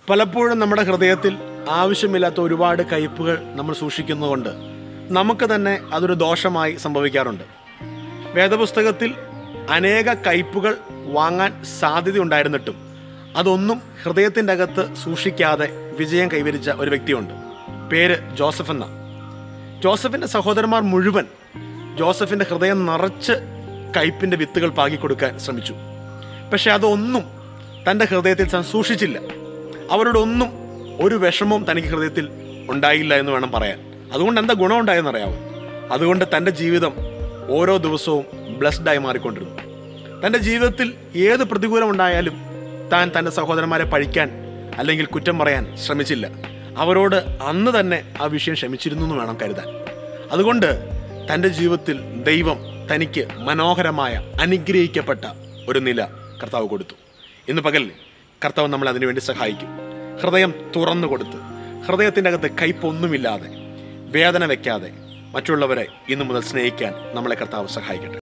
പലപ്പോഴും നമ്മുടെ ഹൃദയത്തിൽ ആവശ്യമില്ലാത്ത ഒരുപാട് കയ്പുകൾ നമ്മൾ സൂക്ഷിക്കുന്നതുകൊണ്ട് നമുക്ക് തന്നെ അതൊരു ദോഷമായി സംഭവിക്കാറുണ്ട് വേദപുസ്തകത്തിൽ അനേക കയ്പുകൾ വാങ്ങാൻ സാധ്യതയുണ്ടായിരുന്നിട്ടും അതൊന്നും ഹൃദയത്തിൻ്റെ അകത്ത് സൂക്ഷിക്കാതെ വിജയം കൈവരിച്ച ഒരു വ്യക്തിയുണ്ട് പേര് ജോസഫ് എന്ന ജോസഫിൻ്റെ സഹോദരന്മാർ മുഴുവൻ ജോസഫിൻ്റെ ഹൃദയം നിറച്ച് കയ്പിൻ്റെ വിത്തുകൾ പാകിക്കൊടുക്കാൻ ശ്രമിച്ചു പക്ഷെ അതൊന്നും തൻ്റെ ഹൃദയത്തിൽ താൻ സൂക്ഷിച്ചില്ല അവരോടൊന്നും ഒരു വിഷമവും തനിക്ക് ഹൃദയത്തിൽ ഉണ്ടായില്ല എന്ന് വേണം പറയാൻ അതുകൊണ്ട് എന്താ ഗുണം ഉണ്ടായെന്നറിയാമോ അതുകൊണ്ട് തൻ്റെ ജീവിതം ഓരോ ദിവസവും ബ്ലസ്ഡായി മാറിക്കൊണ്ടിരുന്നു തൻ്റെ ജീവിതത്തിൽ ഏത് പ്രതികൂലം ഉണ്ടായാലും താൻ തൻ്റെ സഹോദരന്മാരെ പഴിക്കാൻ അല്ലെങ്കിൽ കുറ്റം പറയാൻ ശ്രമിച്ചില്ല അവരോട് അന്ന് തന്നെ ആ വിഷയം ക്ഷമിച്ചിരുന്നു എന്ന് വേണം കരുതാൻ അതുകൊണ്ട് തൻ്റെ ജീവിതത്തിൽ ദൈവം തനിക്ക് മനോഹരമായ അനുഗ്രഹിക്കപ്പെട്ട ഒരു നില കർത്താവ് കൊടുത്തു ഇന്ന് പകൽ കർത്താവ് നമ്മളെ അതിനുവേണ്ടി സഹായിക്കും ഹൃദയം തുറന്നു കൊടുത്ത് ഹൃദയത്തിൻ്റെ അകത്ത് കയ്പൊന്നുമില്ലാതെ വേദന വെക്കാതെ മറ്റുള്ളവരെ ഇന്നു മുതൽ സ്നേഹിക്കാൻ നമ്മളെ കർത്താവ് സഹായിക്കട്ടെ